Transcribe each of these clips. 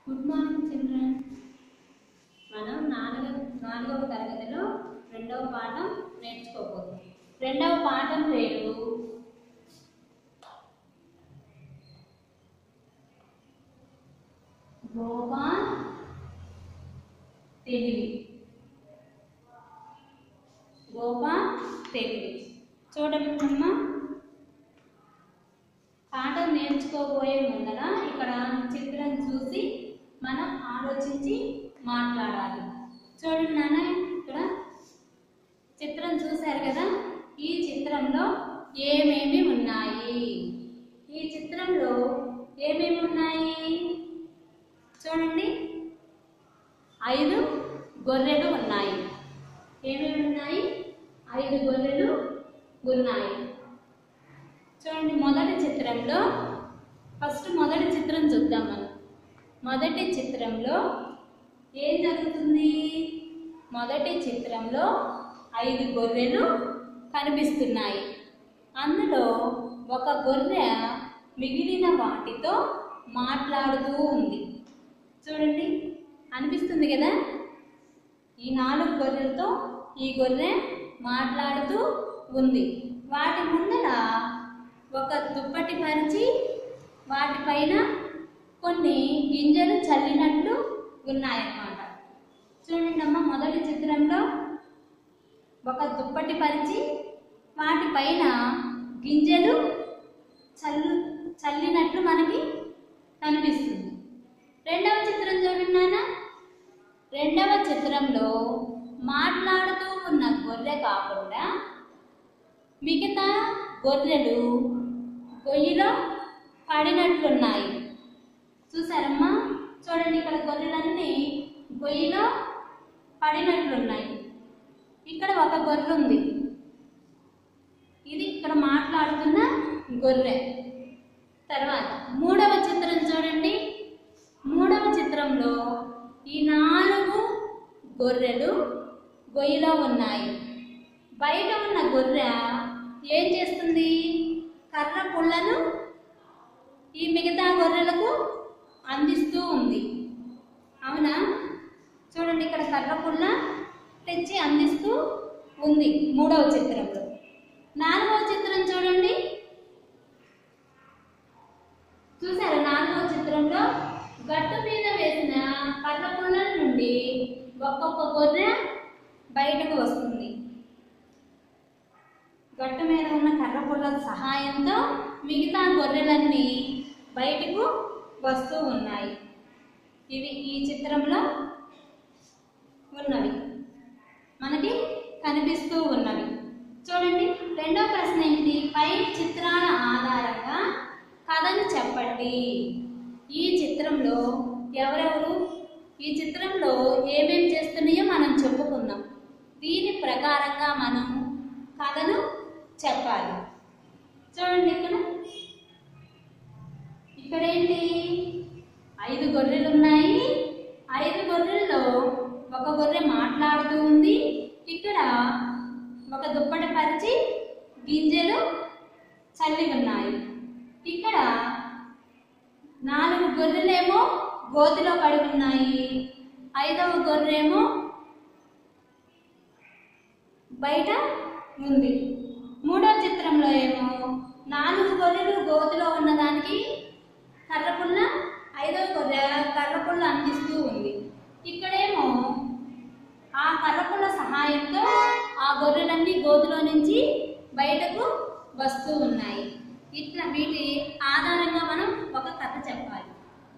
Good morning children మనం నాలుగవ నాలుగవ తరగతిలో రెండవ పాఠం నేర్చుకోబోతున్నాం రెండవ పాఠం పేరు గోపాల్ తెలివి గోపాల్ తెలివి చూడమ్మా పాఠం నేర్చుకోబోయే ముందర ఇక్కడ చిత్రం చూసి మనం ఆలోచించి మాట్లాడాలి చూడండి నాన్న ఇక్కడ చిత్రం చూశారు కదా ఈ చిత్రంలో ఏమేమి ఉన్నాయి ఈ చిత్రంలో ఏమేమి ఉన్నాయి చూడండి ఐదు గొర్రెలు ఉన్నాయి ఏమేమి ఉన్నాయి ఐదు గొర్రెలు ఉన్నాయి చూడండి మొదటి చిత్రంలో ఫస్ట్ మొదటి చిత్రం చూద్దాం మనం మొదటి చిత్రంలో ఏం జరుగుతుంది మొదటి చిత్రంలో ఐదు గొర్రెలు కనిపిస్తున్నాయి అందులో ఒక గొర్రె మిగిలిన వాటితో మాట్లాడుతూ ఉంది చూడండి అనిపిస్తుంది కదా ఈ నాలుగు గొర్రెలతో ఈ గొర్రె మాట్లాడుతూ ఉంది వాటి ముందర ఒక దుప్పటి పరిచి వాటిపైన కొన్ని గింజలు చల్లినట్లు ఉన్నాయన్నమాట చూడండి అమ్మ మొదటి చిత్రంలో ఒక దుప్పటి పరిచి వాటిపైన గింజలు చల్లు చల్లినట్లు మనకి కనిపిస్తుంది రెండవ చిత్రం చూడండి నాన్న రెండవ చిత్రంలో మాట్లాడుతూ ఉన్న గొర్రె కాకుండా మిగతా గొర్రెలు గొయ్యిలో పడినట్లున్నాయి చూసారమ్మా చూడండి ఇక్కడ గొర్రెలన్నీ గొయ్యిలో పడినట్లున్నాయి ఇక్కడ ఒక గొర్రె ఉంది ఇది ఇక్కడ మాట్లాడుతున్న గొర్రె తర్వాత మూడవ చిత్రం చూడండి మూడవ చిత్రంలో ఈ నాలుగు గొర్రెలు గొయ్యిలో ఉన్నాయి బయట ఉన్న గొర్రె ఏం చేస్తుంది కర్ర పుల్లను ఈ మిగతా గొర్రెలకు అందిస్తూ ఉంది అవునా చూడండి ఇక్కడ కర్ర పుల్ల తెచ్చి అందిస్తూ ఉంది మూడవ చిత్రంలో నాలుగవ చిత్రం చూడండి చూసారా నాలుగవ చిత్రంలో గట్టు మీద వేసిన కర్ర పుల్లల నుండి ఒక్కొక్క గొర్రె బయటకు వస్తుంది గట్టు మీద ఉన్న కర్ర పుల్లల సహాయంతో మిగతా గొర్రెలన్నీ బయటకు వస్తూ ఉన్నాయి ఇవి ఈ చిత్రంలో ఉన్నవి మనకి కనిపిస్తూ ఉన్నవి చూడండి రెండో ప్రశ్న ఏంటి పై చిత్రాల ఆధారంగా కథను చెప్పండి ఈ చిత్రంలో ఎవరెవరు ఈ చిత్రంలో ఏమేం చేస్తున్నాయో మనం చెప్పుకుందాం దీని ప్రకారంగా మనం కథను చెప్పాలి చూడండి ఇక్కడ ఇక్కడ ఏంటి ఐదు గొర్రెలు ఉన్నాయి ఐదు గొర్రెల్లో ఒక గొర్రె మాట్లాడుతూ ఉంది ఇక్కడ ఒక దుప్పటి పరిచి గింజలు చల్లి ఉన్నాయి ఇక్కడ నాలుగు గొర్రెలేమో గోతిలో పడి ఉన్నాయి ఐదవ గొర్రెమో బయట ఉంది మూడవ చిత్రంలో ఏమో నాలుగు గొర్రెలు గోతిలో ఉన్నదానికి కర్రపుల్ల ఐదవ గొర్రె కర్రపుల్ల అందిస్తూ ఉంది ఇక్కడేమో ఆ కర్రపుల్ల సహాయంతో ఆ గొర్రెలన్నీ గోతిలో నుంచి బయటకు వస్తూ ఉన్నాయి ఇట్లా వీటి ఆధారంగా మనం ఒక కథ చెప్పాలి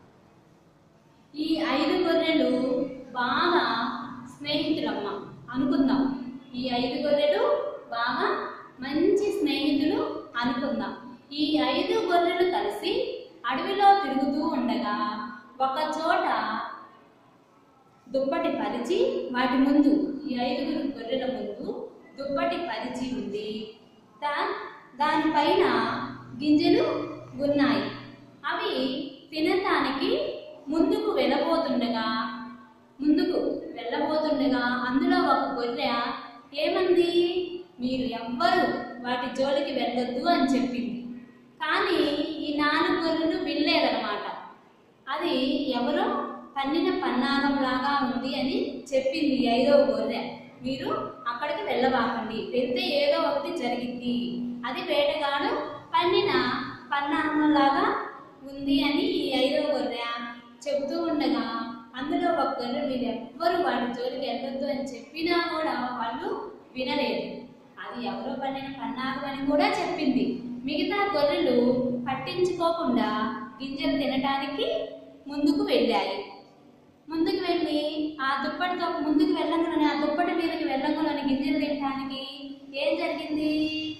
ఈ ఐదు గొర్రెలు బాగా స్నేహితులమ్మ అనుకుందాం ఈ ఐదు గొర్రెలు బాగా మంచి స్నేహితులు అనుకుందాం ఈ ఐదు గొర్రెలు కలిసి అడవిలో తిరుగుతూ ఉండగా ఒక చోట దుప్పటి పరిచి వాటి ముందు ఈ ఐదుగురు గొర్రెల ముందు దుప్పటి పరిచి ఉంది దా దానిపైన గింజలు ఉన్నాయి అవి తినటానికి ముందుకు వెళ్ళబోతుండగా ముందుకు వెళ్ళబోతుండగా అందులో ఒక గొర్రె ఏమంది మీరు ఎవ్వరు వాటి జోలికి వెళ్ళొద్దు అని చెప్పింది కానీ ఈ నాలుగు గొర్రెలు వినలేదన్నమాట అది ఎవరో పన్నిన పన్నాగం లాగా ఉంది అని చెప్పింది ఈ ఐదవ గొర్రె మీరు అక్కడికి వెళ్ళబాకండి వెళ్తే ఏదో ఒకటి జరిగింది అది వేటగాడు పన్నిన పన్నాగం లాగా ఉంది అని ఈ ఐదవ గొర్రె చెబుతూ ఉండగా అందులో ఒక గొర్రె మీరు ఎవ్వరు వాడి జోలికి వెళ్ళొద్దు అని చెప్పినా కూడా వాళ్ళు వినలేదు అది ఎవరో పండిన పన్నాగం అని కూడా చెప్పింది మిగతా గొర్రెలు పట్టించుకోకుండా గింజలు తినటానికి ముందుకు వెళ్ళాయి ముందుకు వెళ్ళి ఆ దుప్పటితో ముందుకు వెళ్ళంగానే ఆ దుప్పటి మీదకి వెళ్ళంగానే గింజలు తినటానికి ఏం జరిగింది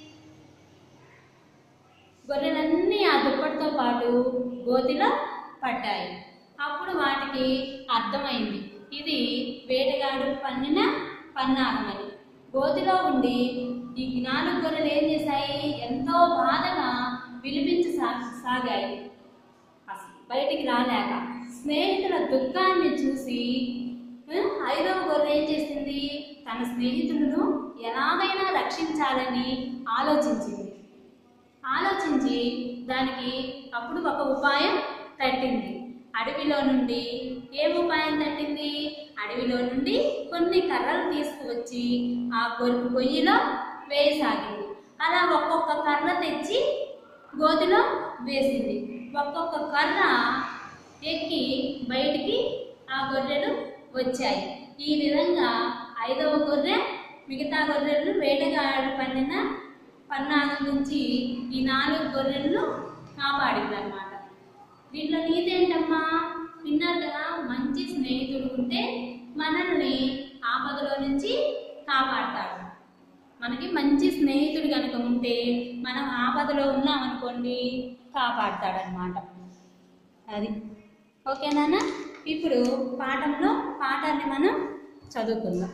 గొర్రెలన్నీ ఆ దుప్పటితో పాటు గోతిలో పడ్డాయి అప్పుడు వాటికి అర్థమైంది ఇది వేటగాడు పన్నిన పన్నాగమని గోతిలో ఉండి ఈ నాలుగు గొర్రెలు ఏం చేశాయి ఎంతో బాధగా విలిపించి సా సాగాయి అసలు బయటికి రాలేక స్నేహితుల దుఃఖాన్ని చూసి ఆ, ఐదవ గొర్రె ఏం చేసింది తన స్నేహితులను ఎలాగైనా రక్షించాలని ఆలోచించింది ఆలోచించి దానికి అప్పుడు ఒక ఉపాయం తట్టింది అడవిలో నుండి ఏ ఉపాయం తట్టింది అడవిలో నుండి కొన్ని కర్రలు తీసుకువచ్చి ఆ గొర్రె గొయ్యిలో వేయసాగింది అలా ఒక్కొక్క కర్ర తెచ్చి గోతిలో వేసింది ఒక్కొక్క కర్ర ఎక్కి బయటికి ఆ గొర్రెలు వచ్చాయి ఈ విధంగా ఐదవ గొర్రె మిగతా గొర్రెలు వేటగాడు పండిన పన్నాగం నుంచి ఈ నాలుగు గొర్రెలను కాపాడింది అనమాట దీంట్లో నీతి ఏంటమ్మా విన్నారు కదా మంచి స్నేహితుడు ఉంటే మనల్ని ఆపదలో నుంచి కాపాడతాడు మనకి మంచి స్నేహితుడు కనుక ఉంటే మనం ఆపదలో ఉన్నామనుకోండి కాపాడతాడనమాట అది ఓకేనా ఇప్పుడు పాఠంలో పాఠాన్ని మనం చదువుకుందాం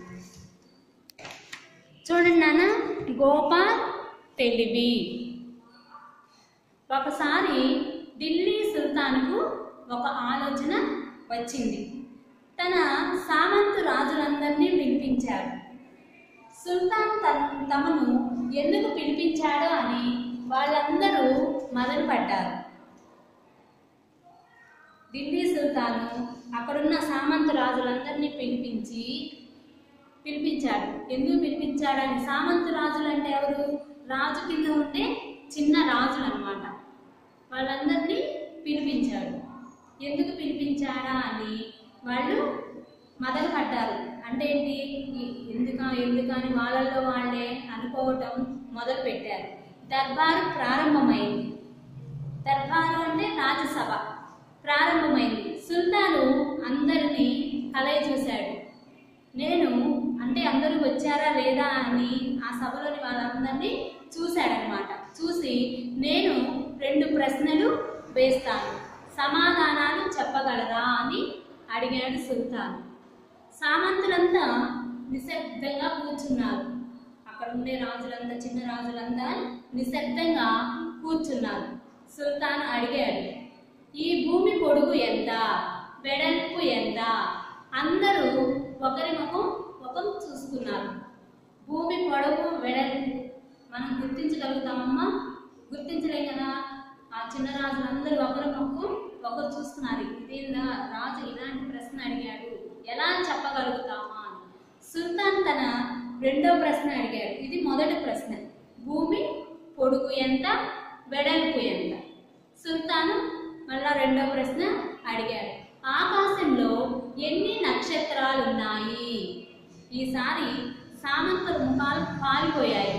చూడండి నాన్న గోపాల్ తెలివి ఒకసారి ఢిల్లీ సుల్తాన్కు ఒక ఆలోచన వచ్చింది తన సామంతు రాజులందరినీ పిలిపించాడు సుల్తాన్ తన తమను ఎందుకు పిలిపించాడో అని వాళ్ళందరూ మొదలుపడ్డారు ఢిల్లీ సుల్తాను అక్కడున్న సామంత రాజులందరినీ పిలిపించి పిలిపించాడు ఎందుకు పిలిపించాడని సామంత రాజులు అంటే ఎవరు రాజు కింద ఉండే చిన్న రాజులు అనమాట వాళ్ళందరినీ పిలిపించాడు ఎందుకు పిలిపించాడా అని వాళ్ళు మొదలు పడ్డారు అంటే ఏంటి ఈ- ఎందుక ఎందుకని వాళ్ళల్లో వాళ్ళే అనుకోవటం మొదలు పెట్టారు దర్బారు ప్రారంభమైంది దర్బారు అంటే రాజసభ ప్రారంభమైంది సుల్తాను అందరినీ కలయి చూశాడు నేను అంటే అందరూ వచ్చారా లేదా అని ఆ సభలోని వాళ్ళందరినీ చూశాడనమాట చూసి నేను రెండు ప్రశ్నలు వేస్తాను సమాధానాలు చెప్పగలరా అని అడిగాడు సుల్తాన్ సామంతులంతా నిశ్శబ్దంగా కూర్చున్నారు అక్కడ ఉండే రాజులంతా చిన్న రాజులంతా నిశ్శబ్దంగా కూర్చున్నారు సుల్తాన్ అడిగాడు ఈ భూమి పొడుగు ఎంత వెడల్పు ఎంత అందరూ ఒకరి ముఖం ముఖం చూసుకున్నారు భూమి పొడవు వెడల్పు మనం గుర్తించగలుగుతామమ్మా గుర్తించలేం కదా ఆ చిన్న రాజులందరూ ఒకరి ముఖం ఒకరు చూస్తున్నారు ఇదేందా రాజు ఇలాంటి ప్రశ్న అడిగాడు ఎలా చెప్పగలుగుతామా అని సుల్తాన్ తన రెండో ప్రశ్న అడిగాడు ఇది మొదటి ప్రశ్న భూమి పొడుగు ఎంత వెడల్పు ఎంత సుల్తాను మళ్ళా రెండో ప్రశ్న అడిగాడు ఆకాశంలో ఎన్ని నక్షత్రాలు ఉన్నాయి ఈసారి సామంతుల ముఖాలు పాలిపోయాయి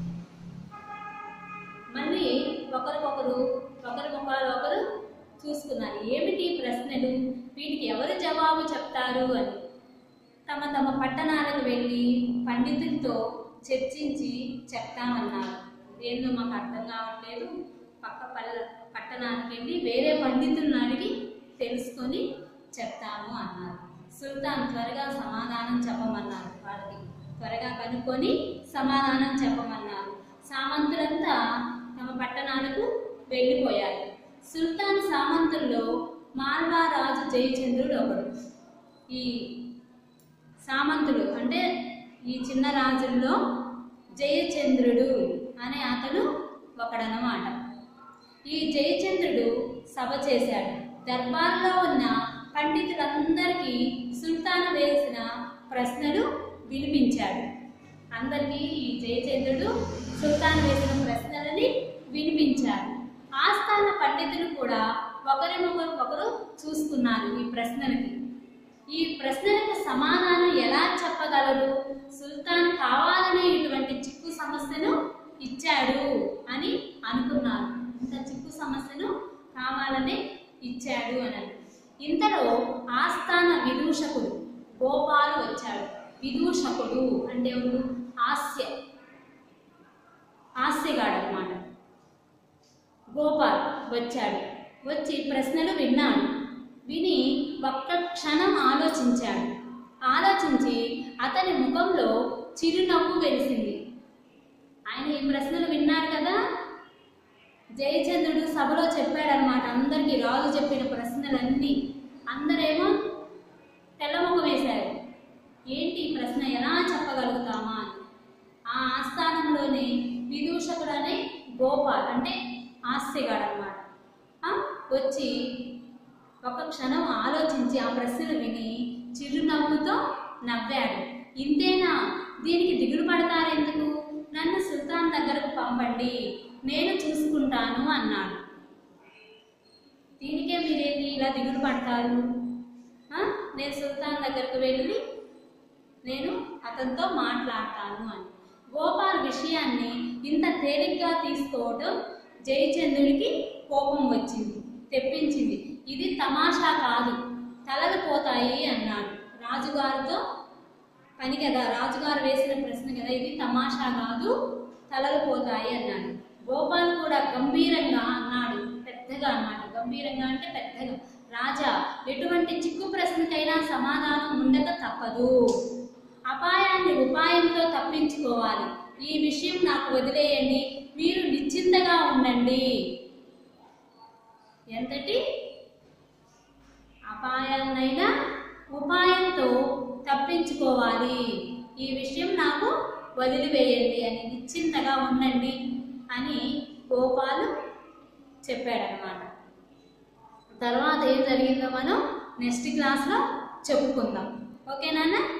మళ్ళీ ఒకరికొకరు ఒకరి ముఖాలు ఒకరు చూసుకున్నారు ఏమిటి ఈ ప్రశ్నలు వీటికి ఎవరు జవాబు చెప్తారు అని తమ తమ పట్టణాలకు వెళ్ళి పండితులతో చర్చించి చెప్తామన్నారు ఏందో మాకు అర్థం కావట్లేదు పక్క పల్లె పట్టణానికి వెళ్ళి వేరే పండితులను అడిగి తెలుసుకొని చెప్తాము అన్నారు సుల్తాన్ త్వరగా సమాధానం చెప్పమన్నారు వాళ్ళకి త్వరగా కనుక్కొని సమాధానం చెప్పమన్నారు సామంతులంతా తమ పట్టణాలకు వెళ్ళిపోయారు సుల్తాన్ సామంతుల్లో మాల్వా రాజు జయచంద్రుడు ఒకడు ఈ సామంతుడు అంటే ఈ చిన్న రాజుల్లో జయచంద్రుడు అనే అతడు ఒకడనమాట ఈ జయచంద్రుడు సభ చేశాడు దర్బార్లో ఉన్న పండితులందరికీ సుల్తాన్ వేసిన ప్రశ్నలు వినిపించాడు అందరికీ ఈ జయచంద్రుడు సుల్తాన్ వేసిన ప్రశ్నలని వినిపించారు ఆస్థాన పండితులు కూడా ఒకరినొకరు ఒకరు చూస్తున్నారు ఈ ప్రశ్నలకి ఈ ప్రశ్నలకు సమాధానం ఎలా చెప్పగలరు సుల్తాన్ కావాలనే ఇటువంటి చిక్కు సమస్యను ఇచ్చాడు అని అనుకున్నారు ఇంత చిక్కు సమస్యను కావాలనే ఇచ్చాడు అని ఇంతలో ఆస్థాన విదూషకుడు గోపాలు వచ్చాడు విదూషకుడు అంటే ఎవరు హాస్య హాస్యగాడు అనమాట గోపాల్ వచ్చాడు వచ్చి ప్రశ్నలు విన్నాడు విని ఒక్క క్షణం ఆలోచించాడు ఆలోచించి అతని ముఖంలో చిరునవ్వు వెలిసింది ఆయన ఈ ప్రశ్నలు విన్నారు కదా జయచంద్రుడు సభలో చెప్పాడనమాట అందరికీ రాజు చెప్పిన ప్రశ్నలన్నీ అందరేమో తెల్లముఖం వేశారు ఏంటి ఈ ప్రశ్న ఎలా చెప్పగలుగుతామా అని ఆ ఆస్థానంలోనే విదూషకుడు అనే గోపాల్ అంటే హాస్యగాడు అనమాట వచ్చి ఒక క్షణం ఆలోచించి ఆ ప్రశ్నలు విని చిరునవ్వుతో నవ్వాడు ఇంతేనా దీనికి దిగులు పడతారెందుకు నన్ను సుల్తాన్ దగ్గరకు పంపండి నేను చూసుకుంటాను అన్నాడు దీనికే మీరేంటి ఇలా దిగులు పడతారు ఆ? నేను సుల్తాన్ దగ్గరకు వెళ్ళి నేను అతనితో మాట్లాడతాను అని గోపాల్ విషయాన్ని ఇంత తేలిగ్గా తీసుకోవటం జయచంద్రుడికి కోపం వచ్చింది తెప్పించింది ఇది తమాషా కాదు తలలు పోతాయి అన్నాడు రాజుగారితో పని కదా రాజుగారు వేసిన ప్రశ్న కదా ఇది తమాషా కాదు తలలు పోతాయి అన్నాడు గోపాల్ కూడా గంభీరంగా అన్నాడు పెద్దగా అన్నమాట గంభీరంగా అంటే పెద్దగా రాజా ఎటువంటి చిక్కు ప్రశ్నకైనా సమాధానం ఉండక తప్పదు అపాయాన్ని ఉపాయంతో తప్పించుకోవాలి ఈ విషయం నాకు వదిలేయండి మీరు నిశ్చింతగా ఉండండి ఎంతటి అపాయాన్నైనా ఉపాయంతో తప్పించుకోవాలి ఈ విషయం నాకు వదిలివేయండి అని నిశ్చింతగా ఉండండి అని గోపాలు చెప్పాడనమాట తర్వాత ఏం జరిగిందో మనం నెక్స్ట్ క్లాస్లో చెప్పుకుందాం ఓకేనా